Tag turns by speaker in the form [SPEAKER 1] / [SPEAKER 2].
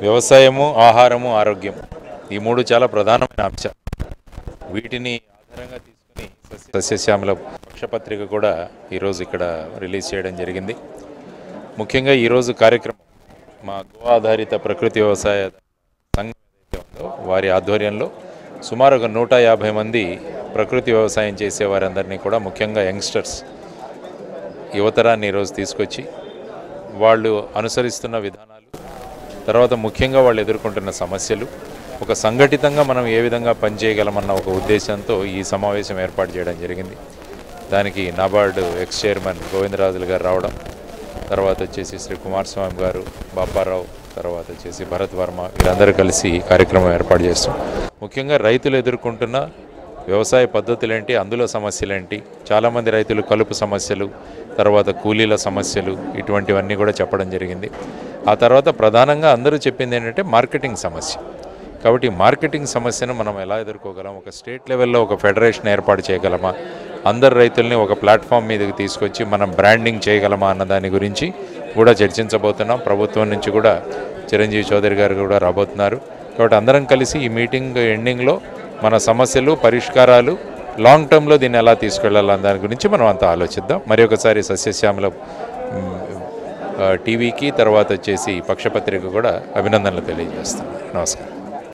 [SPEAKER 1] వ్యవసాయము ఆహారము ఆరోగ్యం ఈ మూడు చాలా ప్రధానమైన అంశాలు వీటిని ఆధారంగా తీసుకుని సస్య- సస్యశ్యామల పక్షపత్రిక కూడా ఈరోజు ఇక్కడ రిలీజ్ చేయడం జరిగింది ముఖ్యంగా ఈరోజు కార్యక్రమం మా గో ఆధారిత ప్రకృతి వ్యవసాయ సంఘం ఏదైతే ఉందో వారి ఆధ్వర్యంలో సుమారు ఒక నూట యాభై మంది ప్రకృతి వ్యవసాయం చేసే వారందరినీ కూడా ముఖ్యంగా యంగ్స్టర్స్ యువతరాన్ని ఈరోజు తీసుకొచ్చి వాళ్ళు అనుసరిస్తున్న విధానాలు తర్వాత ముఖ్యంగా వాళ్ళు ఎదుర్కొంటున్న సమస్యలు ఒక సంఘటితంగా మనం ఏ విధంగా పనిచేయగలమన్న ఒక ఉద్దేశంతో ఈ సమావేశం ఏర్పాటు చేయడం జరిగింది దానికి నాబార్డు ఎక్స్ చైర్మన్ గోవిందరాజులు గారు రావడం తర్వాత వచ్చేసి శ్రీ కుమారస్వామి గారు బాపారావు తర్వాత వచ్చేసి భరత్ వర్మ వీరందరూ కలిసి ఈ కార్యక్రమం ఏర్పాటు చేస్తాం ముఖ్యంగా రైతులు ఎదుర్కొంటున్న వ్యవసాయ పద్ధతులేంటి అందులో సమస్యలేంటి చాలామంది రైతులు కలుపు సమస్యలు తర్వాత కూలీల సమస్యలు ఇటువంటివన్నీ కూడా చెప్పడం జరిగింది ఆ తర్వాత ప్రధానంగా అందరూ చెప్పింది ఏంటంటే మార్కెటింగ్ సమస్య కాబట్టి ఈ మార్కెటింగ్ సమస్యను మనం ఎలా ఎదుర్కోగలం ఒక స్టేట్ లెవెల్లో ఒక ఫెడరేషన్ ఏర్పాటు చేయగలమా అందరు రైతుల్ని ఒక ప్లాట్ఫామ్ మీదకి తీసుకొచ్చి మనం బ్రాండింగ్ చేయగలమా అన్న దాని గురించి కూడా చర్చించబోతున్నాం ప్రభుత్వం నుంచి కూడా చిరంజీవి చౌదరి గారు కూడా రాబోతున్నారు కాబట్టి అందరం కలిసి ఈ మీటింగ్ ఎండింగ్లో మన సమస్యలు పరిష్కారాలు లాంగ్ టర్మ్లో దీన్ని ఎలా తీసుకెళ్లాలన్న దాని గురించి మనం అంతా ఆలోచిద్దాం మరి ఒకసారి సస్యశ్యామల మ్, ఆ, టీవీకి తర్వాత వచ్చేసి పక్షపత్రిక కూడా అభినందనలు తెలియజేస్తాం నమస్కారం